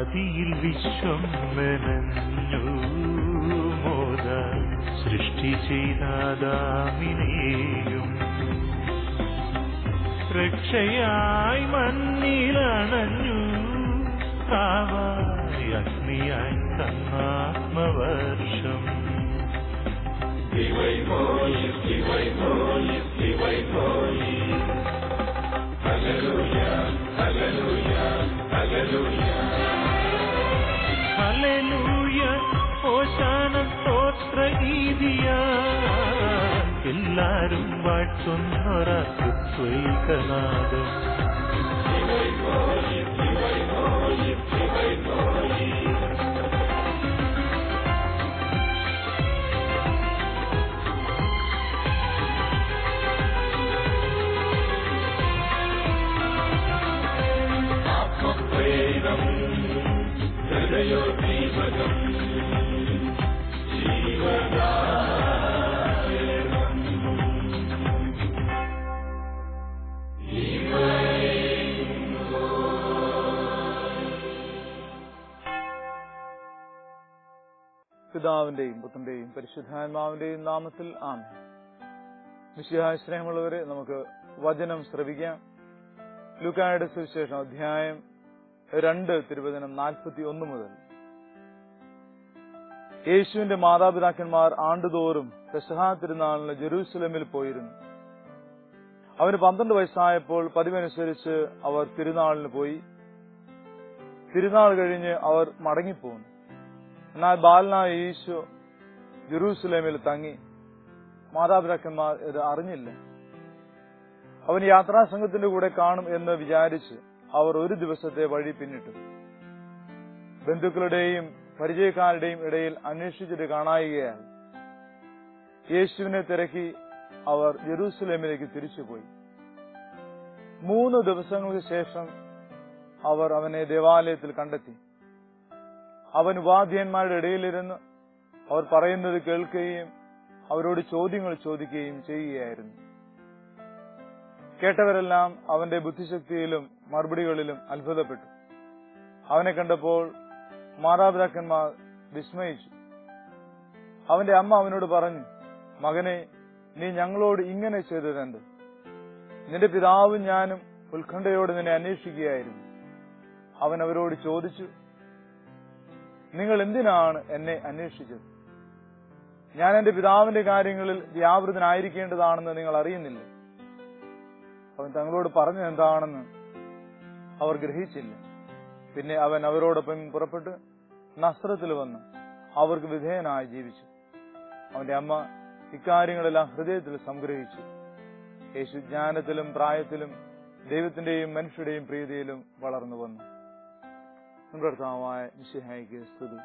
ആദിയിൽ വിശ്വം മെനഞ്ഞു മോദ സൃഷ്ടി ചെയ്താദാമിനെയും രക്ഷയായി മണ്ണിലണഞ്ഞു കാവായി അഗ്നിയായി തന്നാത്മവർഷം ഹല്ലേലൂയ ഓശാന സ്തോത്ര ഗീതിയ എല്ലാരും വാഴ്ത്തുന്നൊരത്വൈകനാദം പിതാവിന്റെയും പുത്രന്റെയും പരിശുദ്ധാത്മാവിന്റെയും നാമത്തിൽ ആമേ വിശുദ്ധായ സ്നേഹമുള്ളവരെ നമുക്ക് വചനം ശ്രവിക്കാം ലൂക്കായുടെ സുവിശേഷം അധ്യായം രണ്ട് തിരുവചനം നാൽപ്പത്തി ഒന്ന് മുതൽ യേശുവിന്റെ മാതാപിതാക്കന്മാർ ആണ്ടുതോറും പെസഹാ തിരുനാളിന് ജെറൂസലമിൽ പോയിരുന്നു അവന് പന്ത്രണ്ട് വയസ്സായപ്പോൾ പതിവനുസരിച്ച് അവർ തിരുനാളിന് പോയി തിരുനാൾ കഴിഞ്ഞ് അവർ മടങ്ങിപ്പോന്നു എന്നാൽ ബാലനായ ഈശോ ജെറൂസലേമിൽ തങ്ങി മാതാപിതാക്കന്മാർ ഇത് അറിഞ്ഞില്ല അവൻ യാത്രാസംഘത്തിന്റെ കൂടെ കാണും എന്ന് വിചാരിച്ച് അവർ ഒരു ദിവസത്തെ വഴി പിന്നിട്ടു ബന്ധുക്കളുടെയും പരിചയക്കാരുടെയും ഇടയിൽ അന്വേഷിച്ചിട്ട് കാണായികയാൽ യേശുവിനെ തിരക്കി അവർ ജെറൂസലേമിലേക്ക് തിരിച്ചുപോയി മൂന്ന് ദിവസങ്ങൾക്ക് ശേഷം അവർ അവനെ ദേവാലയത്തിൽ കണ്ടെത്തി അവൻ ഉപാധ്യന്മാരുടെ ഇടയിലിരുന്ന് അവർ പറയുന്നത് കേൾക്കുകയും അവരോട് ചോദ്യങ്ങൾ ചോദിക്കുകയും ചെയ്യുകയായിരുന്നു കേട്ടവരെല്ലാം അവന്റെ ബുദ്ധിശക്തിയിലും മറുപടികളിലും അത്ഭുതപ്പെട്ടു അവനെ കണ്ടപ്പോൾ മാതാപിതാക്കന്മാർ വിസ്മയിച്ചു അവന്റെ അമ്മ അവനോട് പറഞ്ഞു മകനെ നീ ഞങ്ങളോട് ഇങ്ങനെ ചെയ്തതെന്ത് നിന്റെ പിതാവും ഞാനും ഉത്കണ്ഠയോട് നിന്നെ അന്വേഷിക്കുകയായിരുന്നു അവൻ അവരോട് ചോദിച്ചു നിങ്ങൾ എന്തിനാണ് എന്നെ അന്വേഷിച്ചത് ഞാൻ എന്റെ പിതാവിന്റെ കാര്യങ്ങളിൽ വ്യാപൃതനായിരിക്കേണ്ടതാണെന്ന് നിങ്ങൾ അറിയുന്നില്ല അവൻ തങ്ങളോട് പറഞ്ഞത് എന്താണെന്ന് അവർ ഗ്രഹിച്ചില്ല പിന്നെ അവൻ അവരോടൊപ്പം പുറപ്പെട്ട് നസ്രത്തിൽ വന്ന് അവർക്ക് വിധേയനായി ജീവിച്ചു അവന്റെ അമ്മ ഇക്കാര്യങ്ങളെല്ലാം ഹൃദയത്തിൽ സംഗ്രഹിച്ചു യേശു ജ്ഞാനത്തിലും പ്രായത്തിലും ദൈവത്തിന്റെയും മനുഷ്യരുടെയും പ്രീതിയിലും വളർന്നു വന്നു കർത്താവായ മിശിഹായിക്ക് സ്തുതി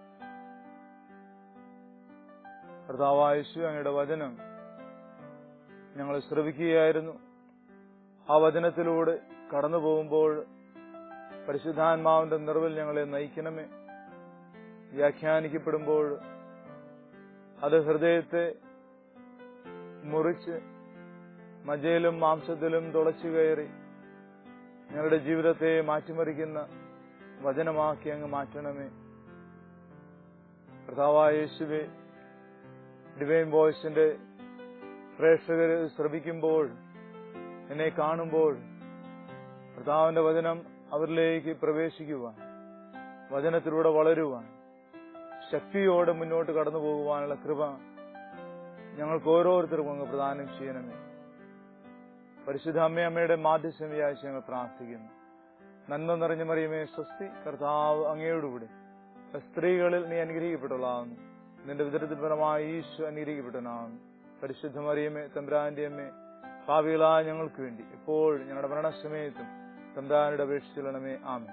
കർത്താവായ യേശു അങ്ങയുടെ വചനം ഞങ്ങൾ ശ്രവിക്കുകയായിരുന്നു ആ വചനത്തിലൂടെ കടന്നു പോകുമ്പോൾ പരിശുദ്ധാത്മാവിന്റെ നിറവിൽ ഞങ്ങളെ നയിക്കണമേ വ്യാഖ്യാനിക്കപ്പെടുമ്പോൾ അത് ഹൃദയത്തെ മുറിച്ച് മജയിലും മാംസത്തിലും തുളച്ചു കയറി ഞങ്ങളുടെ ജീവിതത്തെ മാറ്റിമറിക്കുന്ന വചനമാക്കി അങ്ങ് മാറ്റണമേ കർത്താവായ യേശുവെ ഡിവൈൻ വോയിസിന്റെ പ്രേക്ഷകർ ശ്രവിക്കുമ്പോൾ എന്നെ കാണുമ്പോൾ കർത്താവിന്റെ വചനം അവരിലേക്ക് പ്രവേശിക്കുവാൻ വചനത്തിലൂടെ വളരുവാൻ ശക്തിയോടെ മുന്നോട്ട് കടന്നു പോകുവാനുള്ള കൃപ ഞങ്ങൾക്ക് ഓരോരുത്തർക്കും അങ്ങ് പ്രദാനം ചെയ്യണമേ പരിശുദ്ധ അമ്മയമ്മയുടെ മാധ്യസ്ഥം വ്യാഴ്ച ഞങ്ങൾ പ്രാർത്ഥിക്കുന്നു നന്മ നിറഞ്ഞ മറിയമേ സ്വസ്തി കർത്താവ് അങ്ങയോടുകൂടെ സ്ത്രീകളിൽ നീ അനുഗ്രഹിക്കപ്പെട്ടുള്ളതാകുന്നു നിന്റെ വിതരത്തിൽ പരമായ ഈശോ അനുഗ്രഹിക്കപ്പെട്ടവനാകുന്നു പരിശുദ്ധ മറിയമേ തമ്പ്രാന്റെ അമ്മേ ഭാവികളായ ഞങ്ങൾക്ക് വേണ്ടി ഇപ്പോൾ ഞങ്ങളുടെ മരണസമയത്തും തമ്പ്രാനുടെ അപേക്ഷിച്ചിടണമേ ആമേ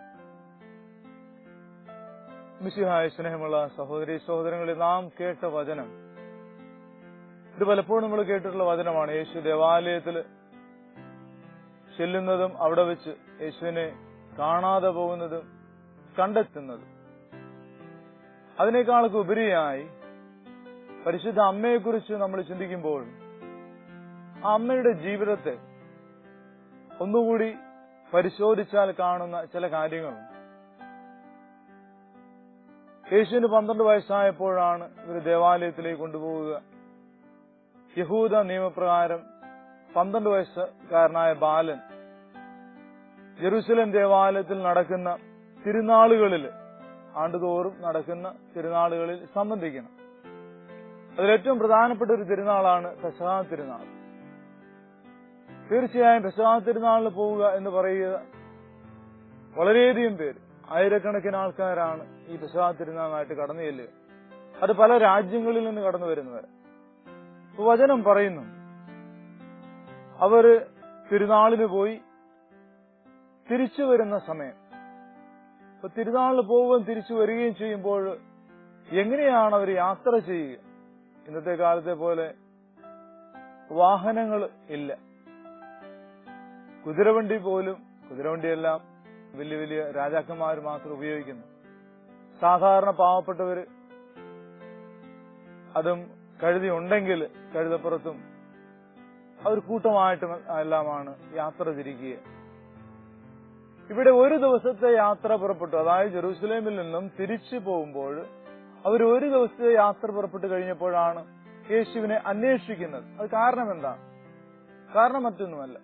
മിശിഹായ സ്നേഹമുള്ള സഹോദരി സഹോദരങ്ങളിൽ നാം കേട്ട വചനം ഇത് പലപ്പോഴും നമ്മൾ കേട്ടിട്ടുള്ള വചനമാണ് യേശു ദേവാലയത്തിൽ ചെല്ലുന്നതും അവിടെ വെച്ച് യേശുവിനെ കാണാതെ പോകുന്നതും കണ്ടെത്തുന്നതും അതിനേക്കാളൊക്കെ ഉപരിയായി പരിശുദ്ധ അമ്മയെക്കുറിച്ച് നമ്മൾ ചിന്തിക്കുമ്പോൾ ആ അമ്മയുടെ ജീവിതത്തെ ഒന്നുകൂടി പരിശോധിച്ചാൽ കാണുന്ന ചില കാര്യങ്ങളുണ്ട് യേശുവിന് പന്ത്രണ്ട് വയസ്സായപ്പോഴാണ് ഇവർ ദേവാലയത്തിലേക്ക് കൊണ്ടുപോവുക യഹൂദ നിയമപ്രകാരം പന്ത്രണ്ട് വയസ്സുകാരനായ ബാലൻ ജെറുസലേം ദേവാലയത്തിൽ നടക്കുന്ന തിരുനാളുകളിൽ ആണ്ടുതോറും നടക്കുന്ന തിരുനാളുകളിൽ സംബന്ധിക്കണം അതിലേറ്റവും പ്രധാനപ്പെട്ട ഒരു തിരുനാളാണ് പെസഹ തിരുനാൾ തീർച്ചയായും പെസഹ തിരുനാളിന് പോവുക എന്ന് പറയുക വളരെയധികം പേര് ആയിരക്കണക്കിന് ആൾക്കാരാണ് ഈ പെസഹ തിരുനാളായിട്ട് കടന്നു ചെല്ലുക അത് പല രാജ്യങ്ങളിൽ നിന്ന് കടന്നു വരുന്നവർ വചനം പറയുന്നു അവര് തിരുനാളിന് പോയി തിരിച്ചു വരുന്ന സമയം അപ്പൊ തിരുനാളിന് പോവുകയും തിരിച്ചു വരികയും ചെയ്യുമ്പോൾ എങ്ങനെയാണ് അവർ യാത്ര ചെയ്യുക ഇന്നത്തെ കാലത്തെ പോലെ വാഹനങ്ങൾ ഇല്ല കുതിരവണ്ടി പോലും കുതിരവണ്ടിയെല്ലാം വലിയ വലിയ രാജാക്കന്മാർ മാത്രം ഉപയോഗിക്കുന്നു സാധാരണ പാവപ്പെട്ടവര് അതും കഴുതി ഉണ്ടെങ്കിൽ കഴുതപ്പുറത്തും അവർ കൂട്ടമായിട്ടും എല്ലാമാണ് യാത്ര തിരിക്കുക ഇവിടെ ഒരു ദിവസത്തെ യാത്ര പുറപ്പെട്ടു അതായത് ജെറൂസലേമിൽ നിന്നും തിരിച്ചു പോകുമ്പോൾ അവർ ഒരു ദിവസത്തെ യാത്ര പുറപ്പെട്ടു കഴിഞ്ഞപ്പോഴാണ് യേശുവിനെ അന്വേഷിക്കുന്നത് അത് കാരണം എന്താണ് കാരണം മറ്റൊന്നുമല്ല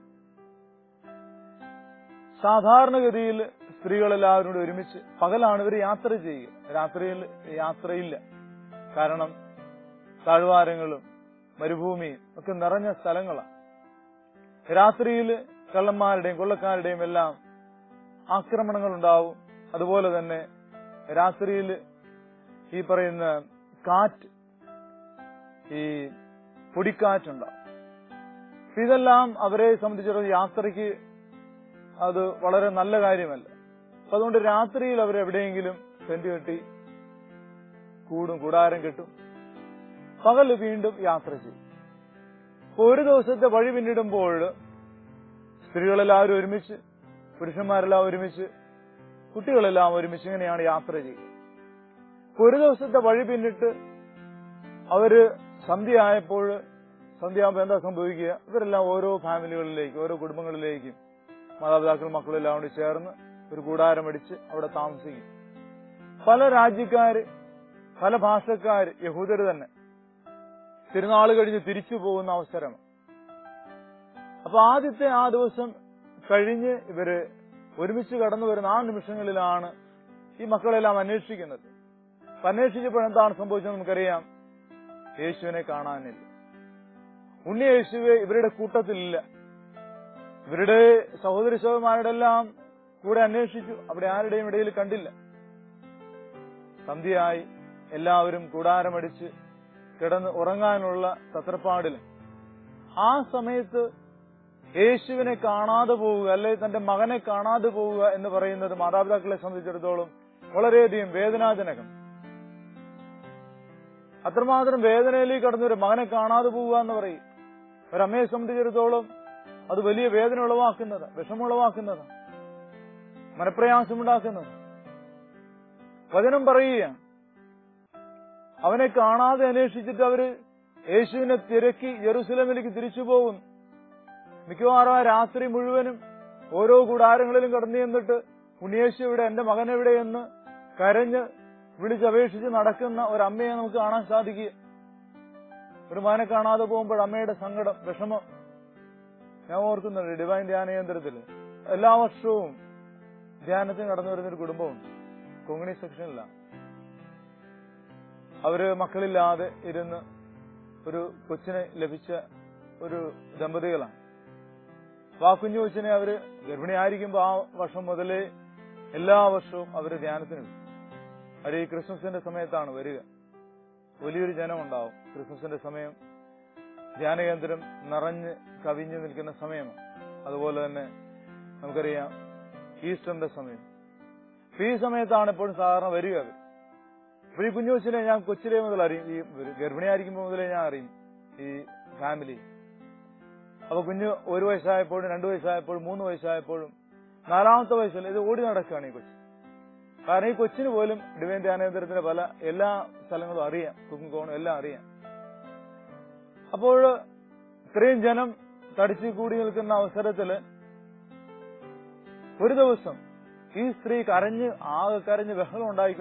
സാധാരണഗതിയിൽ സ്ത്രീകളെല്ലാവരും കൂടി ഒരുമിച്ച് പകലാണ് ഇവർ യാത്ര ചെയ്യുക രാത്രിയിൽ യാത്രയില്ല കാരണം താഴ്വാരങ്ങളും മരുഭൂമിയും ഒക്കെ നിറഞ്ഞ സ്ഥലങ്ങളാണ് രാത്രിയിൽ കള്ളന്മാരുടെയും കൊള്ളക്കാരുടെയും എല്ലാം ആക്രമണങ്ങൾ ഉണ്ടാവും അതുപോലെ തന്നെ രാത്രിയിൽ ഈ പറയുന്ന കാറ്റ് ഈ പൊടിക്കാറ്റുണ്ടാവും ഇതെല്ലാം അവരെ സംബന്ധിച്ചിടത്തോളം യാത്രയ്ക്ക് അത് വളരെ നല്ല കാര്യമല്ല അപ്പൊ അതുകൊണ്ട് രാത്രിയിൽ അവരെവിടെയെങ്കിലും ടെന്റ് കെട്ടി കൂടും കൂടാരം കെട്ടും പകല് വീണ്ടും യാത്ര ചെയ്യും അപ്പൊ ഒരു ദിവസത്തെ വഴി പിന്നിടുമ്പോൾ സ്ത്രീകളെല്ലാവരും ഒരുമിച്ച് പുരുഷന്മാരെല്ലാം ഒരുമിച്ച് കുട്ടികളെല്ലാം ഒരുമിച്ച് ഇങ്ങനെയാണ് യാത്ര ചെയ്യുക അപ്പൊ ഒരു ദിവസത്തെ വഴി പിന്നിട്ട് അവര് സന്ധ്യയായപ്പോൾ സന്ധ്യയാകുമ്പോൾ എന്താ സംഭവിക്കുക ഇവരെല്ലാം ഓരോ ഫാമിലികളിലേക്ക് ഓരോ കുടുംബങ്ങളിലേക്കും മാതാപിതാക്കളും മക്കളും എല്ലാം കൂടി ചേർന്ന് ഒരു കൂടാരം അടിച്ച് അവിടെ താമസിക്കും പല രാജ്യക്കാര് പല ഭാഷക്കാര് യഹൂദര് തന്നെ തിരുനാൾ കഴിഞ്ഞ് തിരിച്ചു പോകുന്ന അവസരം അപ്പൊ ആദ്യത്തെ ആ ദിവസം കഴിഞ്ഞ് ഇവര് ഒരുമിച്ച് കടന്നു വരുന്ന ആ നിമിഷങ്ങളിലാണ് ഈ മക്കളെല്ലാം അന്വേഷിക്കുന്നത് അപ്പൊ അന്വേഷിച്ചപ്പോൾ എന്താണ് സംഭവിച്ചത് നമുക്കറിയാം യേശുവിനെ കാണാനില്ല ഉണ്ണി യേശുവെ ഇവരുടെ കൂട്ടത്തിലില്ല ഇവരുടെ സഹോദരി സഹോദരന്മാരുടെ എല്ലാം കൂടെ അന്വേഷിച്ചു അവിടെ ആരുടെയും ഇടയിൽ കണ്ടില്ല സന്ധ്യയായി എല്ലാവരും കൂടാരമടിച്ച് കിടന്ന് ഉറങ്ങാനുള്ള തത്രപ്പാടിൽ ആ സമയത്ത് യേശുവിനെ കാണാതെ പോവുക അല്ലെ തന്റെ മകനെ കാണാതെ പോവുക എന്ന് പറയുന്നത് മാതാപിതാക്കളെ സംബന്ധിച്ചിടത്തോളം വളരെയധികം വേദനാജനകം അത്രമാത്രം വേദനയിലേക്ക് കടന്ന ഒരു മകനെ കാണാതെ പോവുക എന്ന് പറയും ഒരമ്മയെ സംബന്ധിച്ചിടത്തോളം അത് വലിയ വേദന ഉളവാക്കുന്നത് വിഷമുളവാക്കുന്നത് മനപ്രയാസമുണ്ടാക്കുന്നത് വചനം പറയുക അവനെ കാണാതെ അന്വേഷിച്ചിട്ട് അവര് യേശുവിനെ തിരക്കി ജെറുസലേമിലേക്ക് തിരിച്ചു പോകും മിക്കവാറും ആ രാത്രി മുഴുവനും ഓരോ കൂടാരങ്ങളിലും കടന്നു ചെന്നിട്ട് ഉണ്ണിയേശു ഇവിടെ എന്റെ മകൻ എവിടെ എന്ന് കരഞ്ഞ് വിളിച്ചപേക്ഷിച്ച് നടക്കുന്ന ഒരു അമ്മയെ നമുക്ക് കാണാൻ സാധിക്കുക ഒരു മകനെ കാണാതെ പോകുമ്പോൾ അമ്മയുടെ സങ്കടം വിഷമം ഞാൻ ഓർക്കുന്നുണ്ട് ഡിവൈൻ ധ്യാന കേന്ദ്രത്തിൽ എല്ലാ വർഷവും ധ്യാനത്തിന് കടന്നു വരുന്ന ഒരു കുടുംബമുണ്ട് കൊങ്ങിണി സെക്ഷനിലാണ് അവര് മക്കളില്ലാതെ ഇരുന്ന് ഒരു കൊച്ചിനെ ലഭിച്ച ഒരു ദമ്പതികളാണ് അപ്പൊ ആ കുഞ്ഞു കൊച്ചിനെ അവര് ഗർഭിണിയായിരിക്കുമ്പോൾ ആ വർഷം മുതലേ എല്ലാ വർഷവും അവര് ധ്യാനത്തിന് വരും അവർ ഈ ക്രിസ്മസിന്റെ സമയത്താണ് വരിക വലിയൊരു ജനം ഉണ്ടാവും ക്രിസ്മസിന്റെ സമയം ധ്യാനകേന്ദ്രം നിറഞ്ഞ് കവിഞ്ഞു നിൽക്കുന്ന സമയമാണ് അതുപോലെ തന്നെ നമുക്കറിയാം ഈസ്റ്ററിന്റെ സമയം അപ്പൊ ഈ സമയത്താണ് എപ്പോഴും സാധാരണ വരിക അവർ അപ്പൊ ഈ കുഞ്ഞു കൊച്ചിനെ ഞാൻ കൊച്ചിലെ മുതൽ അറിയും ഈ ഗർഭിണിയായിരിക്കുമ്പോൾ മുതലേ ഞാൻ അറിയും ഈ ഫാമിലി അപ്പൊ കുഞ്ഞ് ഒരു വയസ്സായപ്പോഴും രണ്ടു വയസ്സായപ്പോഴും മൂന്ന് വയസ്സായപ്പോഴും നാലാമത്തെ വയസ്സിൽ ഇത് ഓടി നടക്കുകയാണ് ഈ കൊച്ചു കാരണം ഈ കൊച്ചിന് പോലും ഡിവൈൻ ധ്യാനേന്ദ്രത്തിന്റെ പല എല്ലാ സ്ഥലങ്ങളും അറിയാം കുക്കിംഗ് കോണും എല്ലാം അറിയാം അപ്പോൾ ഇത്രയും ജനം തടിച്ചു കൂടി നിൽക്കുന്ന അവസരത്തില് ഒരു ദിവസം ഈ സ്ത്രീ കരഞ്ഞ് ആകെ കരഞ്ഞ് ബഹളം ഉണ്ടായിക്കൊണ്ട്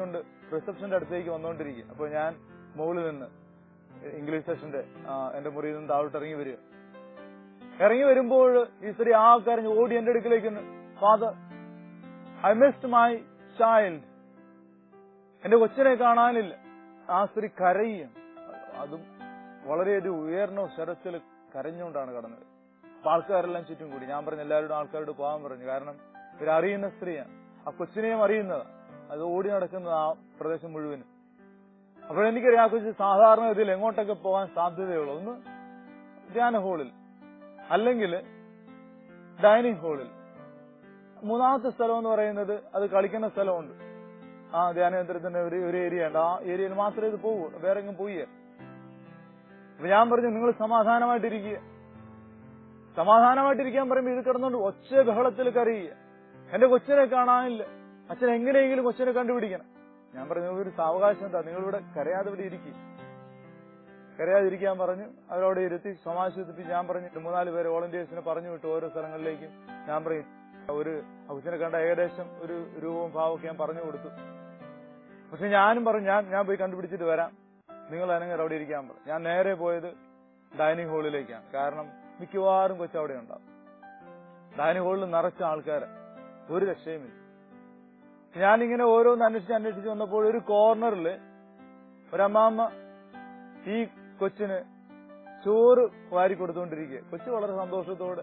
റിസപ്ഷന്റെ അടുത്തേക്ക് വന്നുകൊണ്ടിരിക്കുക അപ്പോൾ ഞാൻ മുകളിൽ നിന്ന് ഇംഗ്ലീഷ് സെഷന്റെ ആ, എന്റെ മുറിയിൽ നിന്ന് താഴോട്ട് ഇറങ്ങി വരിക ഇറങ്ങി വരുമ്പോൾ ഈ സ്ത്രീ ആ കരഞ്ഞ് ഓടി എന്റെ അടുക്കിലേക്ക് father I missed my child എന്റെ കൊച്ചിനെ കാണാനില്ല ആ സ്ത്രീ കരയും അതും വളരെ ഒരു ഉയർന്ന സ്വരത്തിൽ കരഞ്ഞുകൊണ്ടാണ് കടന്നത് അപ്പൊ ആൾക്കാരെല്ലാം ചുറ്റും കൂടി ഞാൻ പറഞ്ഞ എല്ലാവരോടും ആൾക്കാരോട് പോകാൻ പറഞ്ഞു കാരണം ഇവരറിയുന്ന സ്ത്രീയാണ് ആ കൊച്ചിനെയും അറിയുന്നതാണ് അത് ഓടി നടക്കുന്നത് ആ പ്രദേശം മുഴുവനും അപ്പോഴെനിക്കറിയാം ആ കൊച്ചു സാധാരണ ഇതിൽ എങ്ങോട്ടൊക്കെ പോകാൻ സാധ്യതയുള്ളൂ ഒന്ന് ധ്യാന ഹാളിൽ അല്ലെങ്കിൽ ഡൈനിങ് ഹാളിൽ മൂന്നാമത്തെ സ്ഥലം എന്ന് പറയുന്നത് അത് കളിക്കുന്ന സ്ഥലമുണ്ട് ആ ധ്യാനകേന്ദ്രത്തിന്റെ ഒരു ഒരു ഏരിയ ഉണ്ട് ആ ഏരിയയിൽ മാത്രമേ ഇത് പോകൂ വേറെ എങ്ങും പോയി അപ്പൊ ഞാൻ പറഞ്ഞു നിങ്ങൾ സമാധാനമായിട്ടിരിക്കുക സമാധാനമായിട്ടിരിക്കാൻ പറയുമ്പോൾ ഇത് കിടന്നുകൊണ്ട് ഒച്ച ബഹളത്തിൽ കരയുക എന്റെ കൊച്ചിനെ കാണാനില്ല അച്ഛൻ എങ്ങനെയെങ്കിലും കൊച്ചിനെ കണ്ടുപിടിക്കണം ഞാൻ പറഞ്ഞു "നിങ്ങൾക്ക് ഒരു സാവകാശം എന്താ നിങ്ങളിവിടെ കരയാതെ ഇവിടെ ഇരിക്കുക കരയാതിരിക്കാൻ പറഞ്ഞു അവരവിടെ ഇരുത്തി സമാശ്വസിപ്പിച്ച് ഞാൻ പറഞ്ഞു മൂന്നാല് പേര് വോളണ്ടിയേഴ്സിനെ പറഞ്ഞു വിട്ടു ഓരോ സ്ഥലങ്ങളിലേക്കും ഞാൻ പറയും ഒരു കൊച്ചിനെ കണ്ട ഏകദേശം ഒരു രൂപവും ഭാവമൊക്കെ ഞാൻ പറഞ്ഞു കൊടുത്തു പക്ഷെ ഞാനും പറഞ്ഞു ഞാൻ ഞാൻ പോയി കണ്ടുപിടിച്ചിട്ട് വരാം നിങ്ങൾ അനങ്ങർ അവിടെ ഇരിക്കാൻ പറഞ്ഞു ഞാൻ നേരെ പോയത് ഡൈനിങ് ഹാളിലേക്കാണ് കാരണം മിക്കവാറും കൊച്ചു അവിടെ ഉണ്ടാവും ഡൈനിങ് ഹാളിൽ നിറച്ച ആൾക്കാരെ ഒരു രക്ഷയുമില്ല ഞാനിങ്ങനെ ഓരോന്ന് അന്വേഷിച്ച് അന്വേഷിച്ച് വന്നപ്പോൾ ഒരു കോർണറിൽ ഒരമ്മാമ്മ ഈ കൊച്ചിന് ചോറ് വാരി കൊടുത്തുകൊണ്ടിരിക്കുക കൊച്ചു വളരെ സന്തോഷത്തോടെ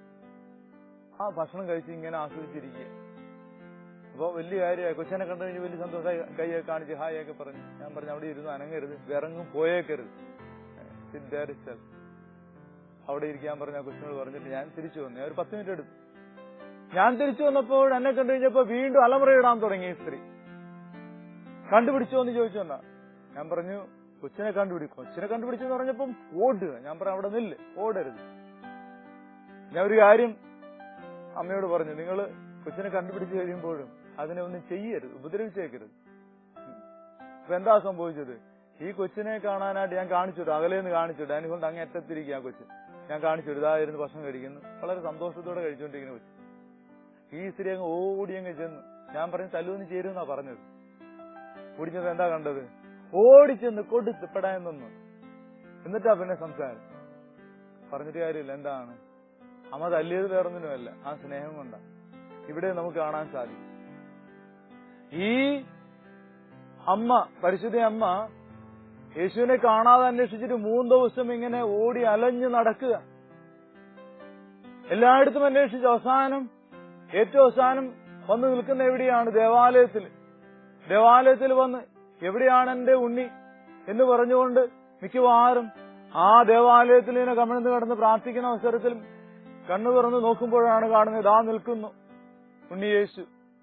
ആ ഭക്ഷണം കഴിച്ച് ഇങ്ങനെ ആസ്വദിച്ചിരിക്കുക അപ്പൊ വലിയ കാര്യമായി കൊച്ചിനെ കണ്ടു കഴിഞ്ഞ് വലിയ സന്തോഷമായി കൈയൊക്കെ കാണിച്ച് ഹായ് ഒക്കെ പറഞ്ഞു ഞാൻ പറഞ്ഞു അവിടെ ഇരുന്ന് അനങ്ങരുത് വിറങ്ങും പോയേക്കരുത് Sit there itself. അവിടെ ഇരിക്കാൻ പറഞ്ഞ കൊച്ചിനോട് പറഞ്ഞിട്ട് ഞാൻ തിരിച്ചു വന്നു ഞാൻ ഒരു പത്ത് മിനിറ്റ് എടുത്തു ഞാൻ തിരിച്ചു വന്നപ്പോൾ എന്നെ കണ്ടു കഴിഞ്ഞപ്പോ വീണ്ടും അലമുറയിടാൻ തുടങ്ങി ഈ സ്ത്രീ കണ്ടുപിടിച്ചോ എന്ന് ചോദിച്ചു എന്നാ ഞാൻ പറഞ്ഞു കൊച്ചിനെ കണ്ടുപിടി കൊച്ചിനെ കണ്ടുപിടിച്ചെന്ന് പറഞ്ഞപ്പം ഓടുക ഞാൻ പറഞ്ഞു അവിടെ നില്ല് ഓടരുത് ഞാൻ ഒരു കാര്യം അമ്മയോട് പറഞ്ഞു നിങ്ങൾ കൊച്ചിനെ കണ്ടുപിടിച്ച് കഴിയുമ്പോഴും അതിനെ ഒന്നും ചെയ്യരുത് ഉപദ്രവിച്ചേക്കരുത് അപ്പൊ എന്താ സംഭവിച്ചത് ഈ കൊച്ചിനെ കാണാനായിട്ട് ഞാൻ കാണിച്ചു വിട്ടു അകലെ നിന്ന് കാണിച്ചു വിട്ടു അതിനെ കൊണ്ട് അങ്ങ് അറ്റത്തിരിക്കുക ആ കൊച്ചു ഞാൻ കാണിച്ചു വിട്ടു ഇതായിരുന്നു ഭക്ഷണം കഴിക്കുന്നു വളരെ സന്തോഷത്തോടെ കഴിച്ചുകൊണ്ടിരിക്കുന്ന കൊച്ചു ഈ സ്ത്രീ അങ്ങ് ഓടി അങ്ങ് ചെന്നു ഞാൻ പറഞ്ഞു തല്ലൂന്ന് ചേരുമെന്നാ പറഞ്ഞത് ഓടിച്ചത് എന്താ കണ്ടത് ഓടിച്ചെന്ന് കൊടുത്ത് പെടാൻ നിന്നു എന്നിട്ടാ പിന്നെ സംസാരം പറഞ്ഞിട്ട് കാര്യമില്ല എന്താണ് അമ്മ തല്ലിയത് വേറൊന്നിനുമല്ല ആ സ്നേഹം കൊണ്ടാ ഇവിടെ നമുക്ക് കാണാൻ സാധിക്കും ഈ അമ്മ പരിശുദ്ധ അമ്മ യേശുവിനെ കാണാതെ അന്വേഷിച്ചിട്ട് മൂന്ന് ദിവസം ഇങ്ങനെ ഓടി അലഞ്ഞു നടക്കുക എല്ലായിടത്തും അന്വേഷിച്ച് അവസാനം ഏറ്റവും അവസാനം വന്ന് നിൽക്കുന്ന എവിടെയാണ് ദേവാലയത്തിൽ ദേവാലയത്തിൽ വന്ന് എവിടെയാണ് എന്റെ ഉണ്ണി എന്ന് പറഞ്ഞുകൊണ്ട് മിക്കവാറും ആ ദേവാലയത്തിൽ ഇങ്ങനെ കമിഴ്ന്ന് കിടന്ന് പ്രാർത്ഥിക്കുന്ന അവസരത്തിൽ കണ്ണു തുറന്ന് നോക്കുമ്പോഴാണ് കാണുന്നത് ഇതാ നിൽക്കുന്നു ഉണ്ണി യേശു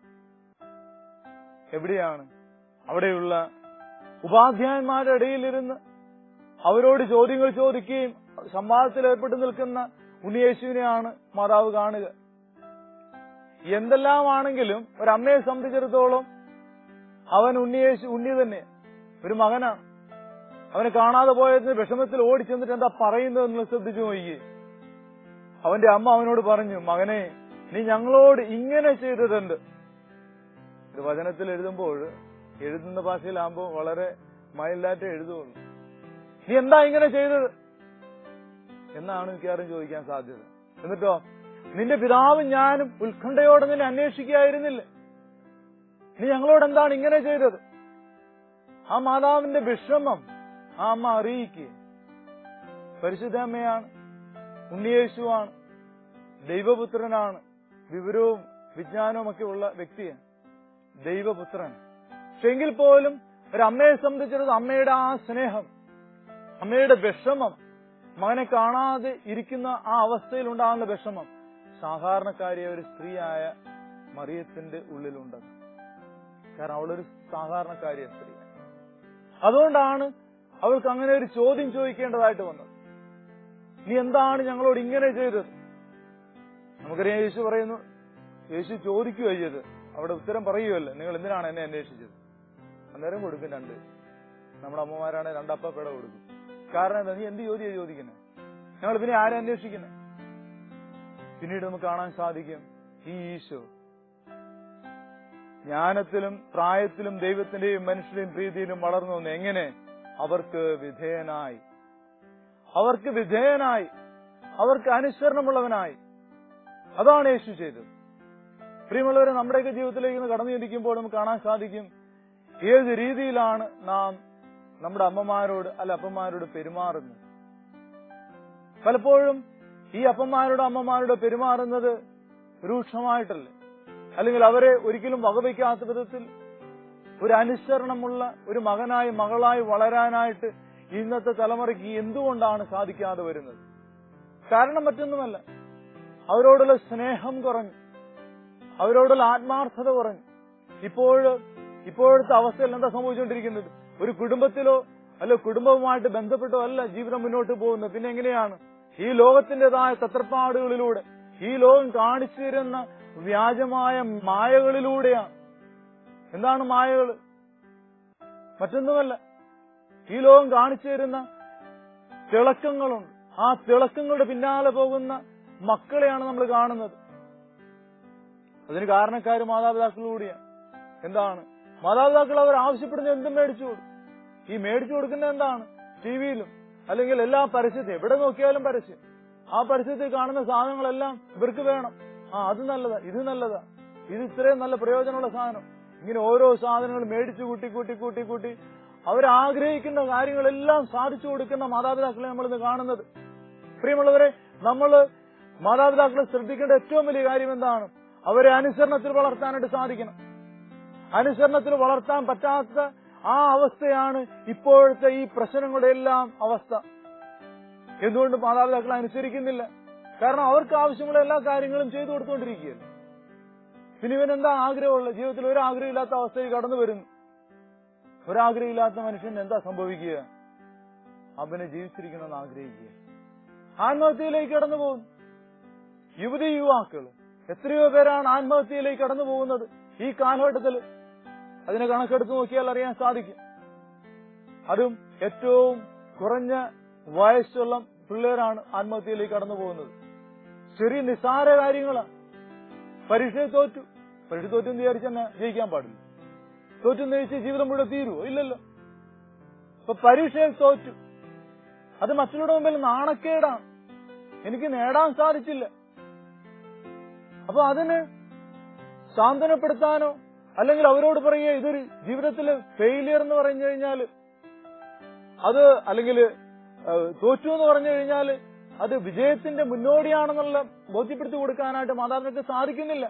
എവിടെയാണ് അവിടെയുള്ള ഉപാധ്യായന്മാരുടെ ഇടയിലിരുന്ന് അവരോട് ചോദ്യങ്ങൾ ചോദിക്കുകയും സംവാദത്തിൽ ഏർപ്പെട്ട് നിൽക്കുന്ന ഉണ്ണിയേശുവിനെയാണ് മാതാവ് കാണുക എന്തെല്ലാമാണെങ്കിലും ഒരമ്മയെ സംബന്ധിച്ചിടത്തോളം അവൻ ഉണ്ണിയേശു ഉണ്ണി തന്നെ ഒരു മകനാണ് അവനെ കാണാതെ പോയതിന് വിഷമത്തിൽ ഓടി ചെന്നിട്ട് എന്താ പറയുന്നത് നിങ്ങൾ ശ്രദ്ധിച്ചു നോക്കിയേ അവന്റെ അമ്മ അവനോട് പറഞ്ഞു മകനെ നീ ഞങ്ങളോട് ഇങ്ങനെ ചെയ്തതുണ്ട് ഇത് വചനത്തിൽ എഴുതുമ്പോൾ എഴുതുന്ന ഭാഷയിലാകുമ്പോൾ വളരെ മൈൽഡായിട്ട് എഴുതുള്ളൂ നീ എന്താ ഇങ്ങനെ ചെയ്തത് എന്നാണ് മിക്കവാറും ചോദിക്കാൻ സാധ്യത എന്നിട്ടോ നിന്റെ പിതാവും ഞാനും ഉത്കണ്ഠയോടെ നിന്നെ അന്വേഷിക്കുകയായിരുന്നില്ല നീ ഞങ്ങളോട് എന്താണ് ഇങ്ങനെ ചെയ്തത് ആ മാതാവിന്റെ വിഷമം ആ അമ്മ അറിയിക്കുക പരിശുദ്ധ അമ്മയാണ് ഉണ്ണിയേശുവാണ് ദൈവപുത്രനാണ് വിവരവും വിജ്ഞാനവും ഒക്കെ ഉള്ള വ്യക്തിയാണ് ദൈവപുത്രൻ പക്ഷെ എങ്കിൽ പോലും ഒരു അമ്മയെ സംബന്ധിച്ചിടത്തോളം അമ്മയുടെ ആ സ്നേഹം അമ്മയുടെ വിഷമം മകനെ കാണാതെ ഇരിക്കുന്ന ആ അവസ്ഥയിൽ ഉണ്ടാകുന്ന വിഷമം സാധാരണക്കാരിയ ഒരു സ്ത്രീയായ മറിയത്തിന്റെ ഉള്ളിലുണ്ട് കാരണം അവളൊരു സാധാരണക്കാരിയ സ്ത്രീ അതുകൊണ്ടാണ് അവൾക്ക് അങ്ങനെ ഒരു ചോദ്യം ചോദിക്കേണ്ടതായിട്ട് വന്നത് നീ എന്താണ് ഞങ്ങളോട് ഇങ്ങനെ ചെയ്തത് നമുക്കറിയാം യേശു പറയുന്നു യേശു ചോദിക്കുകയോ ചെയ്തത് അവിടെ ഉത്തരം പറയുകയല്ല നിങ്ങൾ എന്തിനാണ് എന്നെ അന്വേഷിച്ചത് അന്നേരം കൊടുക്കും രണ്ട് നമ്മുടെ അമ്മമാരാണ് രണ്ടപ്പ പിട കൊടുക്കും കാരണം എന്താ നീ എന്ത് ചോദ്യം ചോദിക്കുന്നത് ഞങ്ങൾ പിന്നെ ആരെ അന്വേഷിക്കുന്നത് പിന്നീട് നമുക്ക് കാണാൻ സാധിക്കും ഈ ഈശോ ജ്ഞാനത്തിലും പ്രായത്തിലും ദൈവത്തിന്റെയും മനുഷ്യരുടെയും പ്രീതിയിലും വളർന്നു വന്നു എങ്ങനെ അവർക്ക് വിധേയനായി അവർക്ക് വിധേയനായി അവർക്ക് അനുസരണമുള്ളവനായി അതാണ് യേശു ചെയ്തത് പ്രിയമുള്ളവരെ നമ്മുടെയൊക്കെ ജീവിതത്തിലേക്ക് ഇന്ന് കടന്നു ചിന്തിക്കുമ്പോൾ നമുക്ക് കാണാൻ സാധിക്കും ഏത് രീതിയിലാണ് നാം നമ്മുടെ അമ്മമാരോട് അല്ല അപ്പന്മാരോട് പെരുമാറുന്നത് പലപ്പോഴും ഈ അപ്പന്മാരോട് അമ്മമാരോട് പെരുമാറുന്നത് രൂക്ഷമായിട്ടല്ലേ അല്ലെങ്കിൽ അവരെ ഒരിക്കലും വകവയ്ക്കാത്ത വിധത്തിൽ ഒരു അനുസരണമുള്ള ഒരു മകനായി മകളായി വളരാനായിട്ട് ഇന്നത്തെ തലമുറയ്ക്ക് എന്തുകൊണ്ടാണ് സാധിക്കാതെ വരുന്നത് കാരണം മറ്റൊന്നുമല്ല അവരോടുള്ള സ്നേഹം കുറഞ്ഞു അവരോടുള്ള ആത്മാർത്ഥത കുറഞ്ഞു ഇപ്പോൾ ഇപ്പോഴത്തെ അവസ്ഥയിൽ എന്താ സംഭവിച്ചുകൊണ്ടിരിക്കുന്നത് ഒരു കുടുംബത്തിലോ അല്ല കുടുംബവുമായിട്ട് ബന്ധപ്പെട്ടോ അല്ല ജീവിതം മുന്നോട്ട് പോകുന്നത് പിന്നെ എങ്ങനെയാണ് ഈ ലോകത്തിന്റേതായ തത്രപ്പാടുകളിലൂടെ ഈ ലോകം കാണിച്ചു തരുന്ന വ്യാജമായ മായകളിലൂടെയാണ് എന്താണ് മായകൾ മറ്റൊന്നുമല്ല ഈ ലോകം കാണിച്ചു തരുന്ന തിളക്കങ്ങളുണ്ട് ആ തിളക്കങ്ങളുടെ പിന്നാലെ പോകുന്ന മക്കളെയാണ് നമ്മൾ കാണുന്നത് അതിന് കാരണക്കാർ മാതാപിതാക്കളിലൂടെയാണ് എന്താണ് മാതാപിതാക്കൾ അവർ ആവശ്യപ്പെടുന്ന എന്തും മേടിച്ചു കൊടുക്കും ഈ മേടിച്ചു കൊടുക്കുന്നത് എന്താണ് ടിവിയിലും അല്ലെങ്കിൽ എല്ലാ പരസ്യத்தைയും എവിടെ നോക്കിയാലും പരസ്യം ആ പരസ്യത്തിൽ കാണുന്ന സാധനങ്ങളെല്ലാം ഇവർക്ക് വേണം ആ അത് നല്ലതാ ഇത് നല്ലതാ ഇത് ഇത്രയും നല്ല പ്രയോജനമുള്ള സാധനം ഇങ്ങനെ ഓരോ സാധനങ്ങളും മേടിച്ചു കൂട്ടി കൂട്ടി കൂട്ടി കൂട്ടി അവരാഗ്രഹിക്കുന്ന കാര്യങ്ങളെല്ലാം സാധിച്ചു കൊടുക്കുന്ന മാതാപിതാക്കളെ നമ്മളിന്ന് കാണുന്നത് പ്രിയമുള്ളവരെ നമ്മൾ മാതാപിതാക്കളെ ശ്രദ്ധിക്കേണ്ട ഏറ്റവും വലിയ കാര്യം എന്താണ് അവരെ അനുസരണത്തിൽ വളർത്താനായിട്ട് സാധിക്കണം അനുസരണത്തിൽ വളർത്താൻ പറ്റാത്ത ആ അവസ്ഥയാണ് ഇപ്പോഴത്തെ ഈ പ്രശ്നങ്ങളുടെ എല്ലാം അവസ്ഥ എന്തുകൊണ്ട് മാതാപിതാക്കൾ അനുസരിക്കുന്നില്ല കാരണം അവർക്ക് ആവശ്യമുള്ള എല്ലാ കാര്യങ്ങളും ചെയ്തു കൊടുത്തുകൊണ്ടിരിക്കുകയല്ലേ പിന്നെ ഇവൻ എന്താ ആഗ്രഹമുള്ളത് ജീവിതത്തിൽ ഒരു ആഗ്രഹമില്ലാത്ത അവസ്ഥയിൽ കടന്നു വരുന്നു ഒരാഗ്രഹമില്ലാത്ത മനുഷ്യൻ എന്താ സംഭവിക്കുക അവനെ ജീവിച്ചിരിക്കണമെന്ന് ആഗ്രഹിക്കുക ആത്മഹത്യയിലേക്ക് കടന്നു പോകുന്നു യുവതി യുവാക്കൾ എത്രയോ പേരാണ് ആത്മഹത്യയിലേക്ക് കടന്നു പോകുന്നത് ഈ കാലഘട്ടത്തിൽ അതിനെ കണക്കെടുത്ത് നോക്കിയാൽ അറിയാൻ സാധിക്കും അതും ഏറ്റവും കുറഞ്ഞ വയസ്സുള്ള പിള്ളേരാണ് ആത്മഹത്യയിലേക്ക് കടന്നു പോകുന്നത് ചെറിയ നിസ്സാര കാര്യങ്ങളാണ് പരീക്ഷയെ തോറ്റു പരീക്ഷ തോറ്റു എന്ന് വിചാരിച്ചെന്നെ ജയിക്കാൻ പാടില്ല തോറ്റു എന്ന് ചോദിച്ചാൽ ജീവിതം മുഴുവൻ തീരുവോ ഇല്ലല്ലോ ഇപ്പൊ പരീക്ഷയിൽ തോറ്റു അത് മറ്റുള്ളവരുടെ മുമ്പിൽ നാണക്കേടാണ് എനിക്ക് നേടാൻ സാധിച്ചില്ല അപ്പൊ അതിന് സാന്ത്വനപ്പെടുത്താനോ അല്ലെങ്കിൽ അവരോട് പറയുക ഇതൊരു ജീവിതത്തില് ഫെയിലിയർ എന്ന് പറഞ്ഞു കഴിഞ്ഞാൽ അത് അല്ലെങ്കിൽ തോറ്റു എന്ന് പറഞ്ഞു കഴിഞ്ഞാൽ അത് വിജയത്തിന്റെ മുന്നോടിയാണെന്നുള്ള ബോധ്യപ്പെടുത്തി കൊടുക്കാനായിട്ട് മാതാപിതാക്കൾക്ക് സാധിക്കുന്നില്ല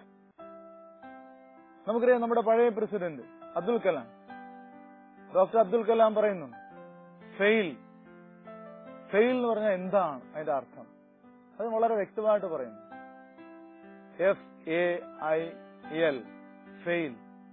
നമുക്കറിയാം നമ്മുടെ പഴയ പ്രസിഡന്റ് അബ്ദുൽ കലാം ഡോക്ടർ അബ്ദുൽ കലാം പറയുന്നു ഫെയിൽ ഫെയിൽ എന്ന് പറഞ്ഞാൽ എന്താണ് അതിന്റെ അർത്ഥം അത് വളരെ വ്യക്തമായിട്ട് പറയുന്നു F A I L fail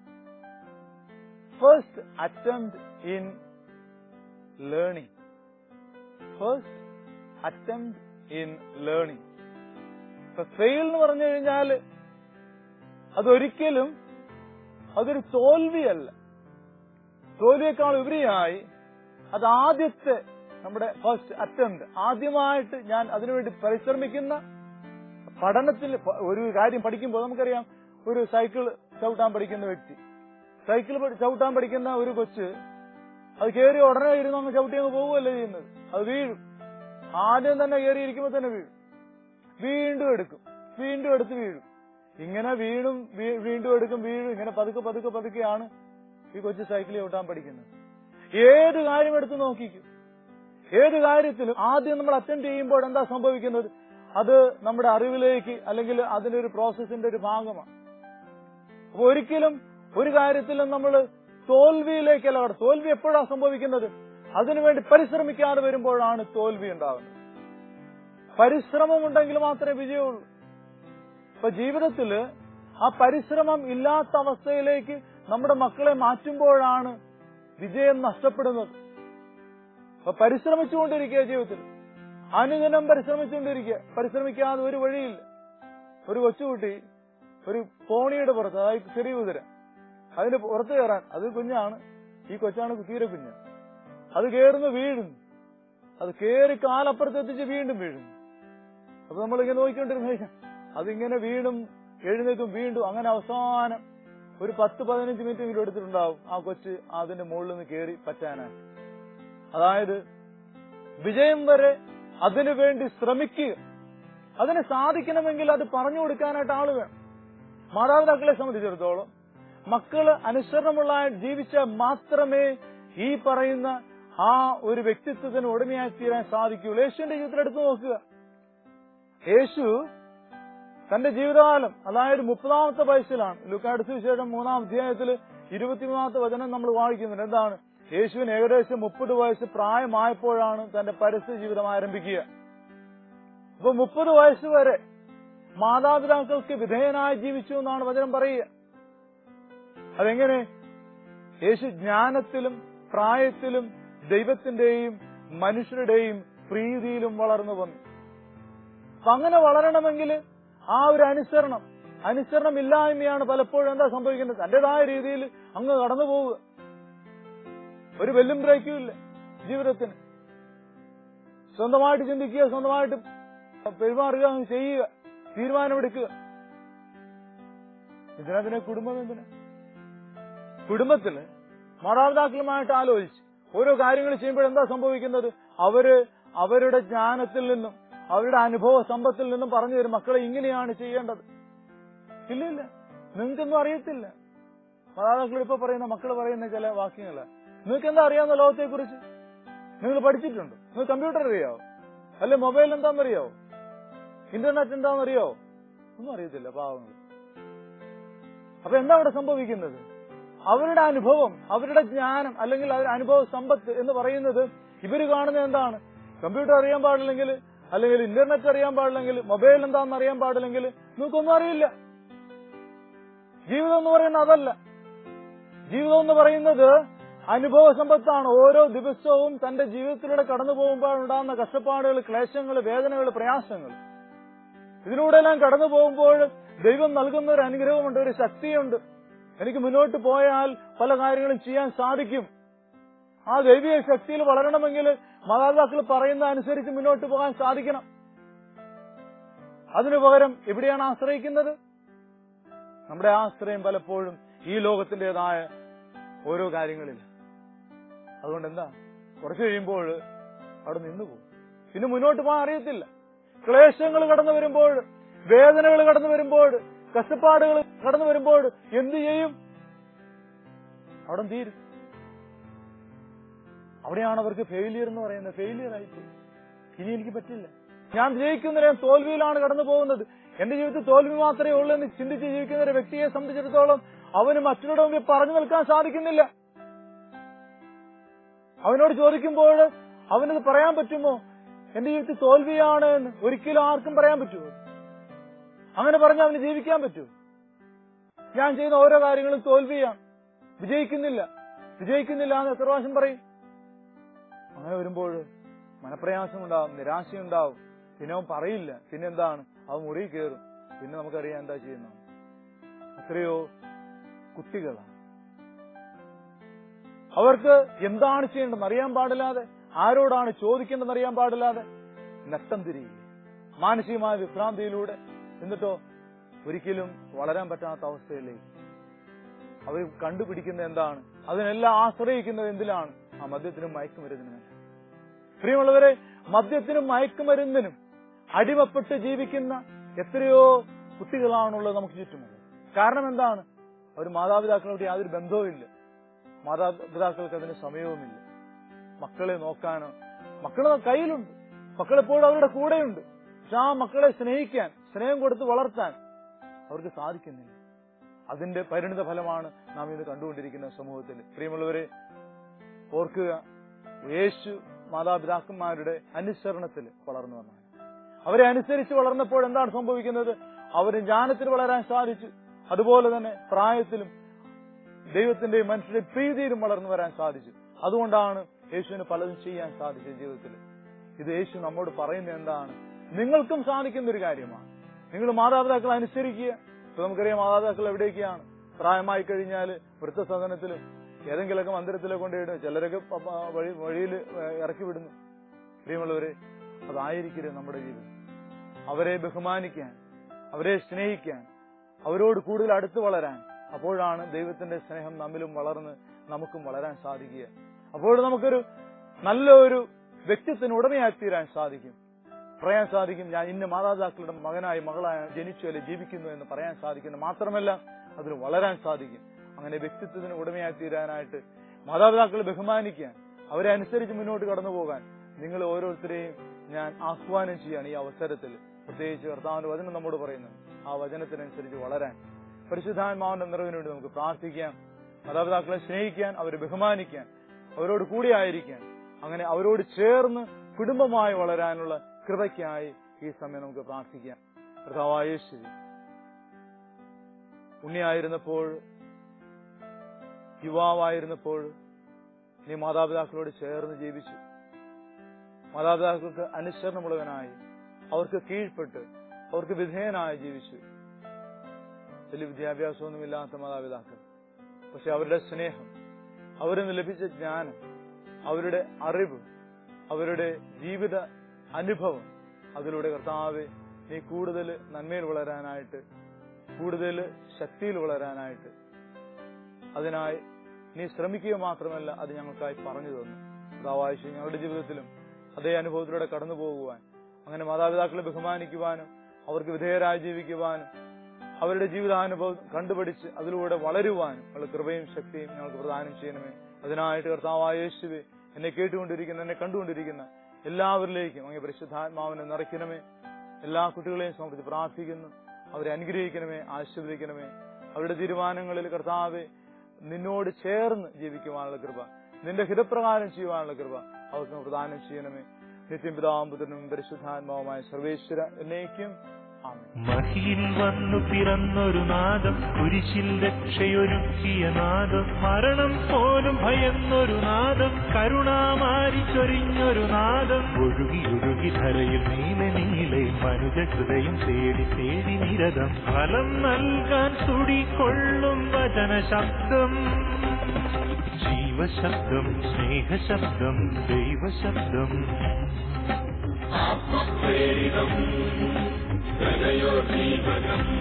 first attempt in learning first attempt in learning ഇപ്പൊ ഫെയിൽ എന്ന് പറഞ്ഞു കഴിഞ്ഞാൽ അതൊരിക്കലും അതൊരു തോൽവിയല്ല തോൽവിയേക്കാൾ ഉപരിയായി അത് ആദ്യത്തെ നമ്മുടെ ഫസ്റ്റ് അറ്റംപ്റ്റ് ആദ്യമായിട്ട് ഞാൻ അതിനുവേണ്ടി പരിശ്രമിക്കുന്ന പഠനത്തിൽ പ- ഒരു കാര്യം പഠിക്കുമ്പോൾ നമുക്കറിയാം ഒരു സൈക്കിൾ ചവിട്ടാൻ പഠിക്കുന്ന വ്യക്തി സൈക്കിൾ പഠി- ചവിട്ടാൻ പഠിക്കുന്ന ഒരു കൊച്ച് അത് കയറി ഉടനെ ഇരുന്ന് അങ്ങ് ചവിട്ടി അങ്ങ് പോവുകയല്ലേ ചെയ്യുന്നത് അത് വീഴും ആദ്യം തന്നെ കയറി ഇരിക്കുമ്പോൾ തന്നെ വീഴും വീണ്ടും എടുക്കും വീണ്ടും എടുത്ത് വീഴും ഇങ്ങനെ വീണും വീ- വീണ്ടും എടുക്കും വീഴും ഇങ്ങനെ പതുക്കെ പതുക്കെ പതുക്കെയാണ് ഈ കൊച്ചു സൈക്കിൾ ചവിട്ടാൻ പഠിക്കുന്നത് ഏത് കാര്യം എടുത്ത് നോക്കിക്കും ഏത് കാര്യത്തിലും ആദ്യം നമ്മൾ അറ്റൻഡ് ചെയ്യുമ്പോൾ എന്താ സംഭവിക്കുന്നത് അത് നമ്മുടെ അറിവിലേക്ക് അല്ലെങ്കിൽ അതിന്റെ ഒരു പ്രോസസ്സിന്റെ ഒരു ഭാഗമാണ് അപ്പൊ ഒരിക്കലും ഒരു കാര്യത്തിലും നമ്മൾ തോൽവിയിലേക്കല്ല കട തോൽവി എപ്പോഴാണ് സംഭവിക്കുന്നത് അതിനുവേണ്ടി പരിശ്രമിക്കാതെ വരുമ്പോഴാണ് തോൽവി ഉണ്ടാകുന്നത് പരിശ്രമം ഉണ്ടെങ്കിൽ മാത്രമേ വിജയമുള്ളൂ ഇപ്പൊ ജീവിതത്തില് ആ പരിശ്രമം ഇല്ലാത്ത അവസ്ഥയിലേക്ക് നമ്മുടെ മക്കളെ മാറ്റുമ്പോഴാണ് വിജയം നഷ്ടപ്പെടുന്നത് അപ്പൊ പരിശ്രമിച്ചുകൊണ്ടിരിക്കുക ജീവിതത്തിൽ അനുദിനം പരിശ്രമിച്ചുകൊണ്ടിരിക്കുക പരിശ്രമിക്കാതെ ഒരു വഴിയില്ല ഒരു കൊച്ചുകുട്ടി ഒരു കോണിയുടെ പുറത്ത് അതായത് ചെറിയ കുതിര അതിന്റെ പുറത്ത് കയറാൻ അത് കുഞ്ഞാണ് ഈ കൊച്ചാണ് തീരെ കുഞ്ഞ് അത് കയറുന്നു വീഴുന്നു അത് കയറി കാലപ്പുറത്ത് എത്തിച്ച് വീണ്ടും വീഴുന്നു അപ്പൊ നമ്മളിങ്ങനെ നോക്കിക്കൊണ്ടിരുന്ന അതിങ്ങനെ വീണ്ടും എഴുന്നേക്കും വീണ്ടും അങ്ങനെ അവസാനം ഒരു പത്ത് പതിനഞ്ച് മിനിറ്റെങ്കിലും എടുത്തിട്ടുണ്ടാവും ആ കൊച്ച് അതിന്റെ മുകളിൽ നിന്ന് കയറി പറ്റാനായിട്ട് അതായത് വിജയം വരെ അതിനു വേണ്ടി ശ്രമിക്കുക അതിന് സാധിക്കണമെങ്കിൽ അത് പറഞ്ഞു കൊടുക്കാനായിട്ട് ആള് വേണം മാതാപിതാക്കളെ സംബന്ധിച്ചിടത്തോളം മക്കള് അനുസരണമുള്ള ജീവിച്ചാൽ മാത്രമേ ഈ പറയുന്ന ആ ഒരു വ്യക്തിത്വത്തിന് ഉടമയായി തീരാൻ സാധിക്കുകയുള്ളൂ യേശുവിന്റെ ജീവിതത്തിൽ എടുത്തു നോക്കുക യേശു തന്റെ ജീവിതകാലം അതായത് മുപ്പതാമത്തെ വയസ്സിലാണ് ലുക്കാട് സുവിശേഷം മൂന്നാം അധ്യായത്തിൽ ഇരുപത്തിമൂന്നാമത്തെ വചനം നമ്മൾ വായിക്കുന്നുണ്ട് എന്താണ് യേശുവിന് ഏകദേശം മുപ്പത് വയസ്സ് പ്രായമായപ്പോഴാണ് തന്റെ പരസ്യ ജീവിതം ആരംഭിക്കുക അപ്പൊ മുപ്പത് വയസ്സ് വരെ മാതാപിതാക്കൾക്ക് വിധേയനായി ജീവിച്ചു എന്നാണ് വചനം പറയുക അതെങ്ങനെ യേശു ജ്ഞാനത്തിലും പ്രായത്തിലും ദൈവത്തിന്റെയും മനുഷ്യരുടെയും പ്രീതിയിലും വളർന്നു വന്നു അപ്പൊ അങ്ങനെ വളരണമെങ്കിൽ ആ ഒരു അനുസരണം അനുസരണം ഇല്ലായ്മയാണ് പലപ്പോഴും എന്താ സംഭവിക്കുന്നത് തന്റേതായ രീതിയിൽ അങ്ങ് കടന്നു പോവുക ഒരു വെല്ലും ബ്രേക്കും ഇല്ല ജീവിതത്തിന് സ്വന്തമായിട്ട് ചിന്തിക്കുക സ്വന്തമായിട്ട് പെരുമാറുക അങ്ങ് ചെയ്യുക തീരുമാനമെടുക്കുക ഇതിനതിനെ കുടുംബം എന്തിനാ കുടുംബത്തില് മാതാപിതാക്കളുമായിട്ട് ആലോചിച്ച് ഓരോ കാര്യങ്ങൾ ചെയ്യുമ്പോൾ എന്താ സംഭവിക്കുന്നത് അവര് അവരുടെ ജ്ഞാനത്തിൽ നിന്നും അവരുടെ അനുഭവ സമ്പത്തിൽ നിന്നും പറഞ്ഞു തരും മക്കളെ ഇങ്ങനെയാണ് ചെയ്യേണ്ടത് ഇല്ല ഇല്ല നിങ്ങൾക്കൊന്നും അറിയത്തില്ല മാതാപിതാക്കൾ ഇപ്പൊ പറയുന്ന മക്കൾ പറയുന്ന ചില വാക്യങ്ങള് നിങ്ങൾക്ക് എന്താ അറിയാവുന്ന ലോകത്തെ കുറിച്ച് നിങ്ങൾ പഠിച്ചിട്ടുണ്ടോ നിങ്ങൾ കമ്പ്യൂട്ടർ അറിയാവോ അല്ലെ മൊബൈൽ എന്താണെന്നറിയാവോ ഇന്റർനെറ്റ് എന്താണെന്നറിയാവോ ഒന്നും അറിയത്തില്ല പാവങ്ങൾ അപ്പൊ എന്താ അവിടെ സംഭവിക്കുന്നത് അവരുടെ അനുഭവം അവരുടെ ജ്ഞാനം അല്ലെങ്കിൽ അവരുടെ അനുഭവ സമ്പത്ത് എന്ന് പറയുന്നത് ഇവര് കാണുന്നത് എന്താണ് കമ്പ്യൂട്ടർ അറിയാൻ പാടില്ലെങ്കിൽ അല്ലെങ്കിൽ ഇന്റർനെറ്റ് അറിയാൻ പാടില്ലെങ്കിൽ മൊബൈൽ എന്താണെന്ന് അറിയാൻ പാടില്ലെങ്കിൽ നിങ്ങൾക്കൊന്നും അറിയില്ല ജീവിതം എന്ന് പറയുന്നത് അതല്ല ജീവിതം എന്ന് പറയുന്നത് അനുഭവ സമ്പത്താണ് ഓരോ ദിവസവും തന്റെ ജീവിതത്തിലൂടെ കടന്നു പോകുമ്പോൾ ഉണ്ടാകുന്ന കഷ്ടപ്പാടുകൾ ക്ലേശങ്ങൾ വേദനകൾ പ്രയാസങ്ങൾ ഇതിലൂടെല്ലാം കടന്നു പോകുമ്പോൾ ദൈവം നൽകുന്ന ഒരു അനുഗ്രഹമുണ്ട് ഒരു ശക്തിയുണ്ട് എനിക്ക് മുന്നോട്ട് പോയാൽ പല കാര്യങ്ങളും ചെയ്യാൻ സാധിക്കും ആ ദൈവിക ശക്തിയിൽ വളരണമെങ്കിൽ മാതാപിതാക്കൾ പറയുന്ന അനുസരിച്ച് മുന്നോട്ട് പോകാൻ സാധിക്കണം അതിനു പകരം എവിടെയാണ് ആശ്രയിക്കുന്നത് നമ്മുടെ ആശ്രയം പലപ്പോഴും ഈ ലോകത്തിന്റേതായ ഓരോ കാര്യങ്ങളിൽ അതുകൊണ്ട് എന്താ കുറച്ചു കഴിയുമ്പോൾ അവിടെ നിന്നു പോകും പിന്നെ മുന്നോട്ട് പോകാൻ അറിയത്തില്ല ക്ലേശങ്ങൾ കടന്നു വരുമ്പോൾ വേദനകൾ കടന്നു വരുമ്പോൾ കഷ്ടപ്പാടുകൾ കടന്നു വരുമ്പോൾ എന്ത് ചെയ്യും അവിടെ തീരും അവിടെയാണ് അവർക്ക് ഫെയിലിയർ എന്ന് പറയുന്നത് ഫെയിലിയർ ആയിപ്പോയി ഇനി എനിക്ക് പറ്റില്ല ഞാൻ ജയിക്കുന്ന ഞാൻ തോൽവിയിലാണ് കടന്നു പോകുന്നത് എന്റെ ജീവിതത്തിൽ തോൽവി മാത്രമേ ഉള്ളൂ എന്ന് ചിന്തിച്ച് ജീവിക്കുന്ന ഒരു വ്യക്തിയെ സംബന്ധിച്ചിടത്തോളം അവന് മറ്റുള്ളവരുടെ മുമ്പിൽ പറഞ്ഞു നിൽക്കാൻ സാധിക്കുന്നില്ല അവനോട് ചോദിക്കുമ്പോൾ അവനത് പറയാൻ പറ്റുമോ എന്റെ ജീവിതത്തിൽ തോൽവിയാണ് എന്ന് ഒരിക്കലും ആർക്കും പറയാൻ പറ്റുമോ അങ്ങനെ പറഞ്ഞാൽ അവന് ജീവിക്കാൻ പറ്റുമോ ഞാൻ ചെയ്യുന്ന ഓരോ കാര്യങ്ങളും തോൽവിയാണ് വിജയിക്കുന്നില്ല വിജയിക്കുന്നില്ല എന്ന് എത്ര പ്രാവശ്യം പറയും അങ്ങനെ വരുമ്പോൾ മനപ്രയാസം ഉണ്ടാവും നിരാശയുണ്ടാവും പിന്നെ അവൻ പറയില്ല പിന്നെ എന്താണ് അവൻ മുറി കയറും പിന്നെ നമുക്കറിയാം എന്താ ചെയ്യുന്നത് എത്രയോ കുട്ടികളാണ് അവർക്ക് എന്താണ് ചെയ്യേണ്ടതെന്ന് അറിയാൻ പാടില്ലാതെ ആരോടാണ് ചോദിക്കേണ്ടതെന്ന് അറിയാൻ പാടില്ലാതെ നഷ്ടം തിരിയുക മാനസികമായ വിഭ്രാന്തിയിലൂടെ എന്നിട്ടോ ഒരിക്കലും വളരാൻ പറ്റാത്ത അവസ്ഥയിലേക്ക് അവർ കണ്ടുപിടിക്കുന്ന എന്താണ് അതിനെല്ലാം ആശ്രയിക്കുന്നത് എന്തിലാണ് ആ മദ്യത്തിനും മയക്കുമരുന്നിനും പ്രിയമുള്ളവരെ മദ്യത്തിനും മയക്കുമരുന്നിനും അടിമപ്പെട്ട് ജീവിക്കുന്ന എത്രയോ കുട്ടികളാണുള്ളത് നമുക്ക് ചുറ്റുമുള്ളത് കാരണം എന്താണ് അവർ മാതാപിതാക്കളോട് യാതൊരു ബന്ധവുമില്ല മാതാപിതാക്കൾക്ക് അതിന് സമയവുമില്ല മക്കളെ നോക്കാനോ മക്കളെ കയ്യിലുണ്ട് മക്കളെപ്പോഴും അവരുടെ കൂടെയുണ്ട് പക്ഷെ ആ മക്കളെ സ്നേഹിക്കാൻ സ്നേഹം കൊടുത്ത് വളർത്താൻ അവർക്ക് സാധിക്കുന്നില്ല അതിന്റെ പരിണിത ഫലമാണ് നാം ഇന്ന് കണ്ടുകൊണ്ടിരിക്കുന്ന സമൂഹത്തിൽ പ്രിയമുള്ളവരെ ഓർക്കുക യേശു മാതാപിതാക്കന്മാരുടെ അനുസരണത്തിൽ വളർന്നു വന്നാണ് അവരെ അനുസരിച്ച് വളർന്നപ്പോൾ എന്താണ് സംഭവിക്കുന്നത് അവര് ജ്ഞാനത്തിൽ വളരാൻ സാധിച്ചു അതുപോലെ തന്നെ പ്രായത്തിലും ദൈവത്തിന്റെയും മനുഷ്യരുടെ പ്രീതിയിലും വളർന്നു വരാൻ സാധിച്ചു അതുകൊണ്ടാണ് യേശുവിന് പലതും ചെയ്യാൻ സാധിച്ചത് ജീവിതത്തിൽ ഇത് യേശു നമ്മോട് പറയുന്നത് എന്താണ് നിങ്ങൾക്കും സാധിക്കുന്ന ഒരു കാര്യമാണ് നിങ്ങൾ മാതാപിതാക്കളെ അനുസരിക്കുക ഇപ്പൊ നമുക്കറിയാം മാതാപിതാക്കൾ എവിടേക്കാണ് പ്രായമായി കഴിഞ്ഞാൽ വൃത്തസദനത്തിലും ഏതെങ്കിലുമൊക്കെ മന്ദിരത്തിലോ കൊണ്ടിടും ചിലരൊക്കെ പ- പ- വഴി വഴിയിൽ ഇറക്കി വിടുന്നു പ്രിയമുള്ളവരെ അതായിരിക്കരുത് നമ്മുടെ ജീവിതം അവരെ ബഹുമാനിക്കാൻ അവരെ സ്നേഹിക്കാൻ അവരോട് കൂടുതൽ അടുത്ത് വളരാൻ അപ്പോഴാണ് ദൈവത്തിന്റെ സ്നേഹം നമ്മിലും വളർന്ന് നമുക്കും വളരാൻ സാധിക്കുക അപ്പോൾ നമുക്കൊരു നല്ല ഒരു വ്യക്തിത്വത്തിന് ഉടമയായി തീരാൻ സാധിക്കും പറയാൻ സാധിക്കും ഞാൻ ഇന്ന മാതാപിതാക്കളുടെ മകനായി മകളായി ജനിച്ചു അല്ലെ ജീവിക്കുന്നു എന്ന് പറയാൻ സാധിക്കുന്നു മാത്രമല്ല അതിന് വളരാൻ സാധിക്കും അങ്ങനെ വ്യക്തിത്വത്തിന് ഉടമയായി തീരാനായിട്ട് മാതാപിതാക്കളെ ബഹുമാനിക്കാൻ അവരെ അനുസരിച്ച് മുന്നോട്ട് കടന്നു പോകാൻ നിങ്ങൾ ഓരോരുത്തരെയും ഞാൻ ആഹ്വാനം ചെയ്യാണ് ഈ അവസരത്തിൽ പ്രത്യേകിച്ച് കർത്താവിന്റെ വചനം നമ്മോട് പറയുന്നു ആ വചനത്തിനനുസരിച്ച് വളരാൻ പരിശുദ്ധാത്മാവിന്റെ നിറവിന് വേണ്ടി നമുക്ക് പ്രാർത്ഥിക്കാം മാതാപിതാക്കളെ സ്നേഹിക്കാൻ അവരെ ബഹുമാനിക്കാൻ അവരോട് കൂടിയായിരിക്കാൻ അങ്ങനെ അവരോട് ചേർന്ന് കുടുംബമായി വളരാനുള്ള കൃപയ്ക്കായി ഈ സമയം നമുക്ക് പ്രാർത്ഥിക്കാം കർത്താവായ യേശുവേ ഉണ്ണിയായിരുന്നപ്പോൾ യുവാവായിരുന്നപ്പോൾ നീ മാതാപിതാക്കളോട് ചേർന്ന് ജീവിച്ചു മാതാപിതാക്കൾക്ക് അനുസരണമുള്ളവനായി അവർക്ക് കീഴ്പ്പെട്ട് അവർക്ക് വിധേയനായി ജീവിച്ചു വലിയ വിദ്യാഭ്യാസമൊന്നുമില്ലാത്ത മാതാപിതാക്കൾ പക്ഷെ അവരുടെ സ്നേഹം അവരിൽ നിന്ന് ലഭിച്ച ജ്ഞാനം അവരുടെ അറിവ് അവരുടെ ജീവിത അനുഭവം അതിലൂടെ കർത്താവ് നീ കൂടുതൽ നന്മയിൽ വളരാനായിട്ട് കൂടുതൽ ശക്തിയിൽ വളരാനായിട്ട് അതിനായി നീ ശ്രമിക്കുക മാത്രമല്ല അത് ഞങ്ങൾക്കായി പറഞ്ഞു തന്നു കർത്താവാഴ്ച ഞങ്ങളുടെ ജീവിതത്തിലും അതേ അനുഭവത്തിലൂടെ കടന്നു പോകുവാൻ അങ്ങനെ മാതാപിതാക്കളെ ബഹുമാനിക്കുവാനും അവർക്ക് വിധേയരായി ജീവിക്കുവാനും അവരുടെ ജീവിതാനുഭവം കണ്ടുപിടിച്ച് അതിലൂടെ വളരുവാനും ഉള്ള കൃപയും ശക്തിയും ഞങ്ങൾക്ക് പ്രദാനം ചെയ്യണമേ അതിനായിട്ട് കർത്താവായ യേശുവെ എന്നെ കേട്ടുകൊണ്ടിരിക്കുന്ന എന്നെ കണ്ടുകൊണ്ടിരിക്കുന്ന എല്ലാവരിലേക്കും അങ്ങ് പരിശുദ്ധാത്മാവിനെ നിറയ്ക്കണമേ എല്ലാ കുട്ടികളെയും സമർപ്പിച്ച് പ്രാർത്ഥിക്കുന്നു അവരെ അനുഗ്രഹിക്കണമേ ആശീർവദിക്കണമേ അവരുടെ തീരുമാനങ്ങളിൽ കർത്താവെ നിന്നോട് ചേർന്ന് ജീവിക്കുവാനുള്ള കൃപ നിന്റെ ഹിതപ്രകാരം ചെയ്യുവാനുള്ള കൃപ അവർക്ക് പ്രദാനം ചെയ്യണമേ നിത്യം പിതാമ്പുത്രനും പരിശുദ്ധാത്മാവുമായ സർവേശ്വര എന്നേക്കും ആമേൻ മഹിയിൽ വന്നു പിറന്നൊരു നാദം കുരിശിൽ രക്ഷയൊരുക്കിയ നാദം മരണം പോലും ഭയന്നൊരു നാദം കരുണാമാരി ചൊരിഞ്ഞൊരു നാദം ഒഴുകി ഒഴുകി ധരയിൽ നീല നീലെ മനുജ ഹൃദയം തേടി തേടി നിരതം ഫലം നൽകാൻ തുടികൊള്ളും വചന ശബ്ദം ജീവശബ്ദം സ്നേഹശബ്ദം ദൈവശബ്ദം ആത്മപ്രേരിതം ഹൃദയോദ്ദീപകം